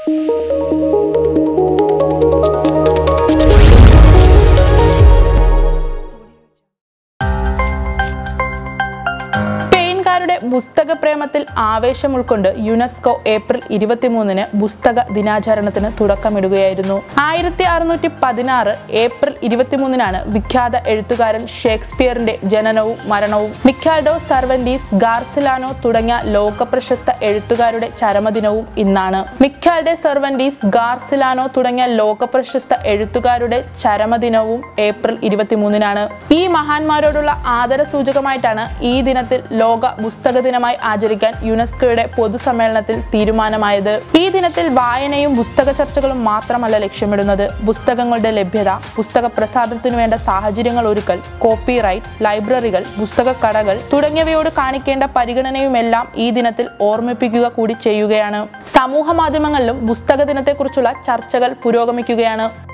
സ്പെയിൻകാരുടെ പുസ്തക പ്രേമത്തിൽ ആവേശം ഉൾക്കൊണ്ട് യുനെസ്കോ ഏപ്രിൽ ഇരുപത്തിമൂന്നിന് പുസ്തക ദിനാചരണത്തിന് തുടക്കമിടുകയായിരുന്നു ആയിരത്തി അറുന്നൂറ്റി പതിനാറ് ഏപ്രിൽ ഇരുപത്തിമൂന്നിനാണ് വിഖ്യാത എഴുത്തുകാരൻ ഷേക്സ്പിയറിന്റെ ജനനവും മരണവും മിക്കാൽഡോ സർവന്റീസ് ഗാർസിലാനോ തുടങ്ങിയ ലോകപ്രശസ്ത എഴുത്തുകാരുടെ ചരമദിനവും ഇന്നാണ് മിക്കാൽഡെ സർവന്റീസ് ഗാർസിലാനോ തുടങ്ങിയ ലോകപ്രശസ്ത എഴുത്തുകാരുടെ ചരമദിനവും ഏപ്രിൽ ഇരുപത്തിമൂന്നിനാണ് ഈ മഹാന്മാരോടുള്ള ആദര സൂചകമായിട്ടാണ് ഈ ദിനത്തിൽ ലോക പുസ്തക ദിനമായി ആചരിക്കാൻ യുനെസ്കോയുടെ പൊതുസമ്മേളനത്തിൽ തീരുമാനമായത് ഈ ദിനത്തിൽ വായനയും പുസ്തക ചർച്ചകളും മാത്രമല്ല ലക്ഷ്യമിടുന്നത് പുസ്തകങ്ങളുടെ ലഭ്യത പുസ്തക പ്രസാദത്തിനു വേണ്ട സാഹചര്യങ്ങൾ ഒരുക്കൽ കോപ്പിറൈറ്റ് ലൈബ്രറികൾ പുസ്തക കടകൾ തുടങ്ങിയവയോട് കാണിക്കേണ്ട പരിഗണനയുമെല്ലാം ഈ ദിനത്തിൽ ഓർമ്മിപ്പിക്കുക കൂടി ചെയ്യുകയാണ് സമൂഹ മാധ്യമങ്ങളിലും പുസ്തക ദിനത്തെക്കുറിച്ചുള്ള ചർച്ചകൾ പുരോഗമിക്കുകയാണ്